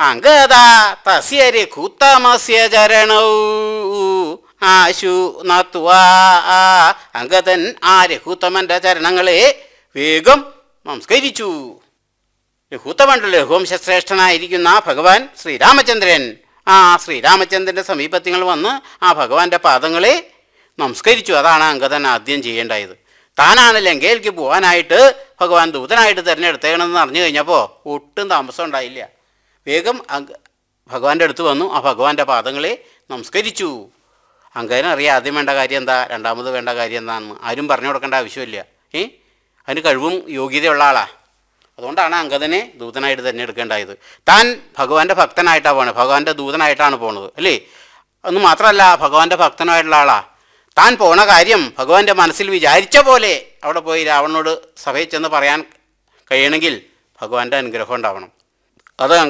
അങ്കദ തസ്യ രഘുത്തമസ്യ ചരണൗ ആശു നത്വാ അങ്കദൻ ആ രഘുത്തമന്റെ ചരണങ്ങളെ വേഗം നമസ്കരിച്ചു രഘുത്തമണ്ഡല രഘുവംശശ്രേഷ്ഠനായിരിക്കുന്ന ഭഗവാൻ ശ്രീരാമചന്ദ്രൻ ആ ശ്രീരാമചന്ദ്രൻ്റെ സമീപത്തിങ്ങൾ വന്ന് ആ ഭഗവാന്റെ പാദങ്ങളെ നമസ്കരിച്ചു അതാണ് അങ്കദൻ ആദ്യം ചെയ്യേണ്ടായത് താനാണ് ലങ്കയിലേക്ക് പോകാനായിട്ട് ഭഗവാൻ ദൂതനായിട്ട് തിരഞ്ഞെടുത്തേക്കണമെന്ന് അറിഞ്ഞു കഴിഞ്ഞപ്പോൾ ഒട്ടും താമസം ഉണ്ടായില്ല വേഗം അങ്ക ഭഗവാന്റെ അടുത്ത് വന്നു ആ ഭഗവാന്റെ പാദങ്ങളെ നമസ്കരിച്ചു അങ്കദന് അറിയാം ആദ്യം വേണ്ട കാര്യം എന്താ രണ്ടാമത് വേണ്ട കാര്യം എന്താണെന്ന് ആരും പറഞ്ഞു കൊടുക്കേണ്ട ആവശ്യമില്ല ഏ അതിന് കഴിവും യോഗ്യതയുള്ള ആളാ അതുകൊണ്ടാണ് അങ്കദനെ ദൂതനായിട്ട് തിരഞ്ഞെടുക്കേണ്ടായത് താൻ ഭഗവാന്റെ ഭക്തനായിട്ടാണ് പോണത് ഭഗവാന്റെ ദൂതനായിട്ടാണ് പോണത് അല്ലേ അന്ന് മാത്രമല്ല ഭഗവാന്റെ ഭക്തനായിട്ടുള്ള ആളാ താൻ പോണ കാര്യം ഭഗവാന്റെ മനസ്സിൽ വിചാരിച്ച പോലെ അവിടെ പോയി രാവണനോട് സഭയിൽ ചെന്ന് പറയാൻ കഴിയണമെങ്കിൽ ഭഗവാന്റെ അനുഗ്രഹം ഉണ്ടാവണം അത്